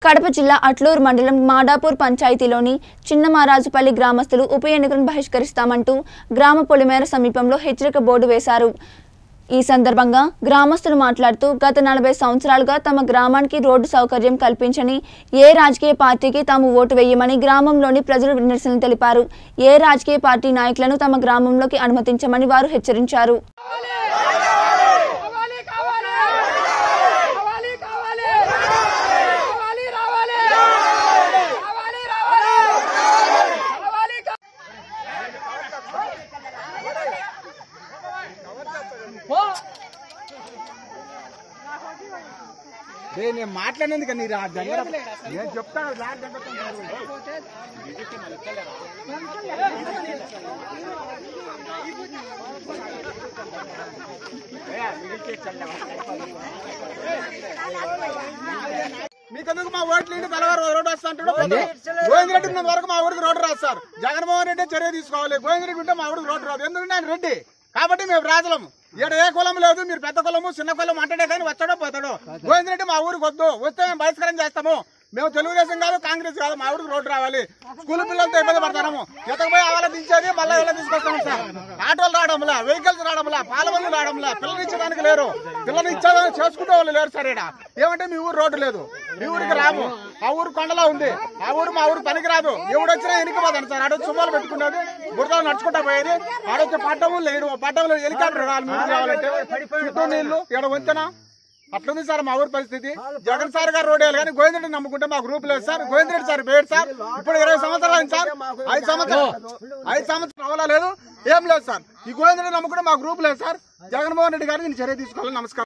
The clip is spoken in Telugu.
కడప జిల్లా అట్లూరు మండలం మాడాపూర్ పంచాయతీలోని చిన్నమారాజుపల్లి గ్రామస్తులు ఉప ఎన్నికలను బహిష్కరిస్తామంటూ గ్రామ పొలిమేర సమీపంలో హెచ్చరిక బోర్డు వేశారు ఈ సందర్భంగా గ్రామస్తులు మాట్లాడుతూ గత నలభై సంవత్సరాలుగా తమ గ్రామానికి రోడ్డు సౌకర్యం కల్పించని ఏ రాజకీయ పార్టీకి తాము ఓటు వేయమని గ్రామంలోని ప్రజలు నిరసన తెలిపారు ఏ రాజకీయ పార్టీ నాయకులను తమ గ్రామంలోకి అనుమతించమని వారు హెచ్చరించారు కావాలి కావాలి కావాలి కావాలి కావాలి రావాలి కావాలి రావాలి కావాలి రే నేను మాట్లాడినందుకు నీ రా దగ్గర నేను చెప్తాను రా దగ్గర మీకెందుకు మా ఓట్లు ఇంటి తెల్లవారు రోడ్డు వస్తా అంటాడు గోవింద్ రెడ్డి ఉన్నంత వరకు మా ఊరికి రోడ్డు రాస్తారు జగన్మోహన్ రెడ్డి చర్య తీసుకోవాలి గోవింద్ రెడ్డి ఉంటే మా ఊరికి రోడ్డు రాదు ఎందుకంటే ఆయన రెడ్డి కాబట్టి మేము రాజులము ఇక్కడ ఏ కులం లేదు మీరు పెద్ద కులము చిన్న కులం అంటాడే కానీ వచ్చాడో పోతాడో గోవింద్ రెడ్డి మా ఊరికి వద్దు వస్తే మేము బహిష్కరణ చేస్తాము మేము తెలుగుదేశం కాదు కాంగ్రెస్ కాదు మా ఊరికి రోడ్డు రావాలి స్కూల్ పిల్లలతో ఇబ్బంది పడతాము ఎతకపోయి అవాళ దించేది మళ్ళీ ఇలా తీసుకొస్తాము సార్ ఆటోలు రావడంలా వెహికల్స్ రావడంలా పాలవల్లు రావడంలా పిల్లలు ఇచ్చేదానికి లేరు పిల్లలు ఇచ్చేదానికి చేసుకుంటే వాళ్ళు లేరు సార్ ఇక్కడ ఏమంటే మీ ఊరు రోడ్డు లేదు మీ ఊరికి రాము ఆ ఊరు కొండలో ఉంది ఆ ఊరు మా ఊరు పనికి రాదు ఎవడు వచ్చినా ఎనికిపోతాను సార్ ఆడొచ్చి సుమ్మాలు పెట్టుకునేది బురదలు నడుచుకుంటా పోయేది ఆడొచ్చి పట్టము లేడు పట్టంలో హెలికాప్టర్ రావాలి మీ ఊరు రావాలంటే చుట్టూ నీళ్లు ఇక్కడ వంతెన అట్లుంది సార్ మా ఊరి పరిస్థితి జగన్ సార్ గారు రోడ్ వేయాలి కానీ గోవిందరెడ్డి నమ్ముకుంటే మా గ్రూప్ లేదు సార్ గోవిందరెడ్డి సార్ పేరు సార్ ఇప్పుడు ఇరవై సంవత్సరాలు అయింది సార్ ఐదు సంవత్సరాలు ఐదు సంవత్సరాలు అవ్వలా లేదు ఏం లేదు సార్ ఈ గోవిందరెడ్డి నమ్ముకుంటే మా గ్రూప్ లేదు సార్ జగన్మోహన్ రెడ్డి గారికి నేను చర్య తీసుకోవాలి నమస్కారం